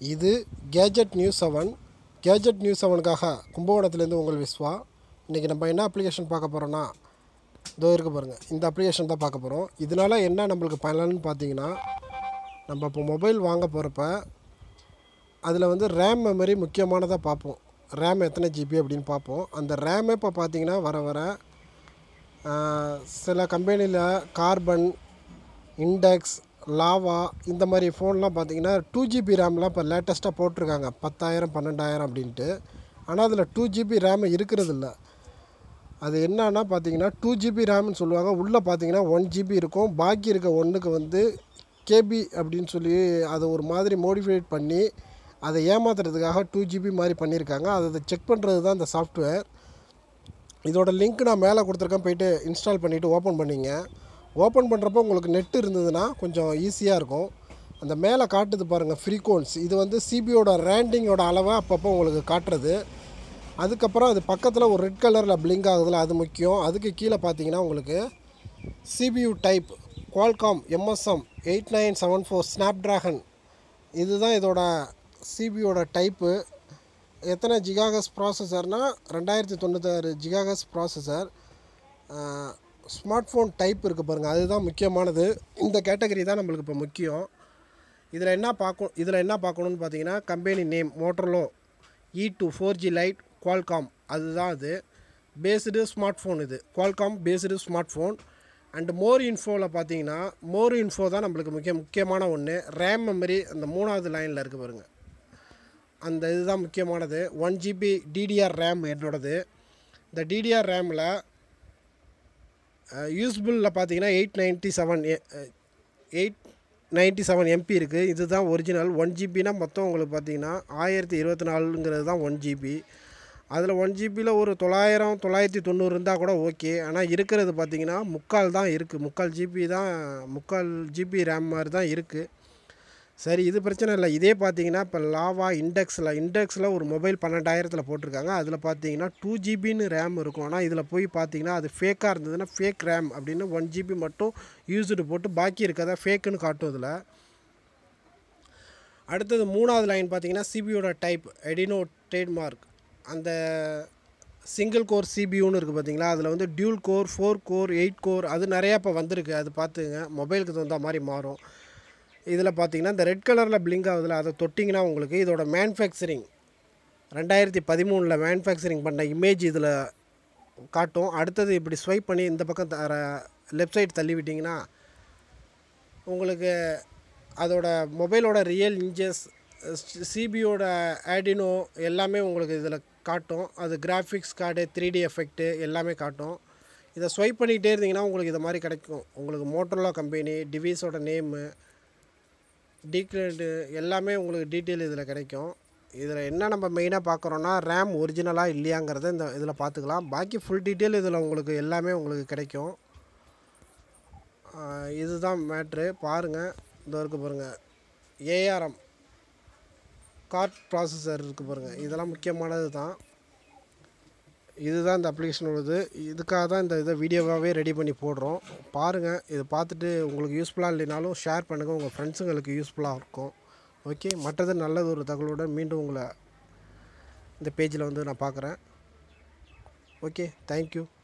இது gadget news seven gadget news செவனுக்காக கும்பகோணத்துலேருந்து உங்கள் விஸ்வா இன்றைக்கி நம்ம என்ன அப்ளிகேஷன் பார்க்க போகிறோன்னா இதோ இருக்கு பாருங்கள் இந்த அப்ளிகேஷன் தான் பார்க்க போகிறோம் இதனால் என்ன நம்மளுக்கு பலன்னு பார்த்தீங்கன்னா நம்ம இப்போ மொபைல் வாங்க போகிறப்ப அதில் வந்து ரேம் மெமரி முக்கியமானதாக பார்ப்போம் ரேம் எத்தனை ஜிபி அப்படின்னு பார்ப்போம் அந்த ரேமே இப்போ பார்த்தீங்கன்னா வர வர ஆஹ், சில கம்பெனியில் கார்பன் இண்டெக்ஸ் லாவா இந்த மாதிரி ஃபோன்லாம் பார்த்தீங்கன்னா டூ ஜிபி ரேம்லாம் இப்போ லேட்டஸ்ட்டாக போட்டிருக்காங்க பத்தாயிரம் பன்னெண்டாயிரம் அப்படின்ட்டு ஆனால் அதில் டூ ஜிபி ரேம் இருக்கிறது இல்ல அது என்னன்னா பார்த்தீங்கன்னா டூ ஜிபி ரேம்னு சொல்லுவாங்க உள்ளே பார்த்தீங்கன்னா ஒன் ஜிபி இருக்கும் பாக்கி இருக்க ஒன்றுக்கு வந்து கேபி அப்படின்னு சொல்லி அதை ஒரு மாதிரி மோடிஃபைட் பண்ணி அதை ஏமாத்துறதுக்காக டூ ஜிபி மாதிரி பண்ணியிருக்காங்க அதை செக் பண்ணுறது தான் இந்த சாஃப்ட்வேர் இதோட லிங்க் நான் மேலே கொடுத்துருக்கேன் போயிட்டு இன்ஸ்டால் பண்ணிவிட்டு ஓப்பன் பண்ணிங்க ஓப்பன் பண்ணுறப்போ உங்களுக்கு நெட் இருந்ததுன்னா கொஞ்சம் ஈஸியாக இருக்கும் அந்த மேலே காட்டுது பாருங்கள் ஃப்ரீக்வன்ஸ் இது வந்து சிபியோட ரேண்டிங்கோட அளவை அப்பப்போ உங்களுக்கு காட்டுறது அதுக்கப்புறம் அது பக்கத்தில் ஒரு ரெட் கலரில் பிளிங்க் ஆகுதுல அது முக்கியம் அதுக்கு கீழே பார்த்தீங்கன்னா உங்களுக்கு CPU type Qualcomm MSM eight nine seven four Snapdragon இதுதான் இதோட சிபியோட டைப்பு எத்தனை ஜிகாகஸ் ப்ராசஸர்னால் ரெண்டாயிரத்தி தொண்ணூத்தாறு gigahertz processor smartphone type இருக்குது பாருங்கள் அதுதான் முக்கியமானது இந்த கேட்டகரி தான் நம்மளுக்கு இப்போ முக்கியம் இதில் என்ன பார்க்கணும் இதில் என்ன பார்க்கணுன்னு பார்த்தீங்கன்னா company name Motorola E two four G lite Qualcomm அதுதான் அது பேஸ்டு ஸ்மார்ட் ஃபோன் இது Qualcomm based smartphone and more இன்ஃபோவில் பார்த்தீங்கன்னா மோர் இன்ஃபோ தான் நம்மளுக்கு முக்கிய முக்கியமான ஒன்று ரேம் மெமரி அந்த மூணாவது லைனில் இருக்குது பாருங்கள் அந்த இதுதான் முக்கியமானது ஒன் ஜிபி டிடிஆர் ரேம் என்னோடது இந்த டிடிஆர் ரேமில் யூஸ்புல்லில் பார்த்தீங்கன்னா eight ninety seven eight ninety seven MB இருக்குது இதுதான் ஒரிஜினல் ஒன் ஜிபினா மொத்தம் உங்களுக்கு பார்த்தீங்கன்னா ஆயிரத்தி இருபத்தி நாலுங்கிறது தான் ஒன் ஜிபி அதில் ஒன் ஜிபியில் ஒரு தொள்ளாயிரம் தொள்ளாயிரத்தி தொண்ணூறு இருந்தால் கூட ஓகே ஆனால் இருக்கிறது பார்த்தீங்கன்னா முக்கால் தான் இருக்குது முக்கால் ஜிபி தான் முக்கால் ஜிபி ரேம் மாதிரி தான் இருக்குது சரி இது பிரச்சனை இல்லை இதே பார்த்தீங்கன்னா இப்போ லாவா இண்டெக்ஸில் இண்டெக்ஸில் ஒரு மொபைல் பன்னெண்டாயிரத்தில் போட்டிருக்காங்க அதில் பார்த்தீங்கன்னா டூ ஜிபின்னு ரேம் இருக்கும் ஆனால் இதில் போய் பார்த்தீங்கன்னா அது ஃபேக்காக இருந்ததுன்னா ஃபேக் ரேம் அப்படின்னு ஒன் ஜிபி மட்டும் யூஸ்டு போட்டு பாக்கி இருக்கதை ஃபேக்குன்னு காட்டும் இதில் அடுத்தது மூணாவது லைன் பார்த்தீங்கன்னா சிபியோட டைப் எடினோ ட்ரேட்மார்க் அந்த சிங்கிள் கோர் சிபியூன்னு இருக்குது பார்த்தீங்களா அதில் வந்து dual core four core eight core அது நிறையா இப்போ வந்திருக்கு அது பார்த்துங்க மொபைலுக்கு தகுந்த மாதிரி மாறும் இதில் பார்த்தீங்கன்னா இந்த ரெட் கலரில் பிளிங்க் ஆகுதுல அதை தொட்டிங்கன்னா உங்களுக்கு இதோட மேனுஃபேக்சரிங் ரெண்டாயிரத்தி பதிமூணில் மேனுஃபேக்சரிங் பண்ண இமேஜ் இதில் காட்டும் அடுத்தது இப்படி ஸ்வைப் பண்ணி இந்த பக்கம் தர லெஃப்ட் சைடு தள்ளி விட்டிங்கன்னா உங்களுக்கு அதோட மொபைலோட ரியல் இன்ச்சஸ் சிபியோட ஆடினோ எல்லாமே உங்களுக்கு இதில் காட்டும் அது graphics card three D effect எல்லாமே காட்டும் இதை ஸ்வைப் பண்ணிக்கிட்டே இருந்தீங்கன்னா உங்களுக்கு இது மாதிரி கிடைக்கும் உங்களுக்கு மோட்டரோலா கம்பெனி டிவைஸோட நேமு டீக்ரேடு எல்லாமே உங்களுக்கு டீட்டெயில் இதில் கிடைக்கும் இதில் என்ன நம்ம மெயினாக பார்க்குறோன்னா ரேம் ஒரிஜினலாக இல்லையாங்கிறத இந்த இதில் பார்த்துக்கலாம் பாக்கி ஃபுல் டீட்டெயில் இதில் உங்களுக்கு எல்லாமே உங்களுக்கு கிடைக்கும் ஆஹ் இதுதான் மேட்ரு பாருங்கள் இந்த இருக்கு பாருங்கள் ஏஆர்எம் கார்ட் ப்ராசஸர் இருக்குது பாருங்கள் இதெல்லாம் முக்கியமானது தான் இதுதான் இந்த அப்ளிகேஷன் உள்ளது இதுக்காக தான் இந்த இதை வீடியோவாகவே ரெடி பண்ணி போடுறோம் பாருங்கள் இதை பார்த்துட்டு உங்களுக்கு யூஸ்ஃபுல்லாக இல்லைனாலும் ஷேர் பண்ணுங்கள் உங்கள் ஃப்ரெண்ட்ஸுங்களுக்கு யூஸ்ஃபுல்லாக இருக்கும் ஓகே மற்றது நல்லது ஒரு தகவலுடன் மீண்டும் உங்களை இந்த பேஜில் வந்து நான் பார்க்குறேன் ஓகே தேங்க்யூ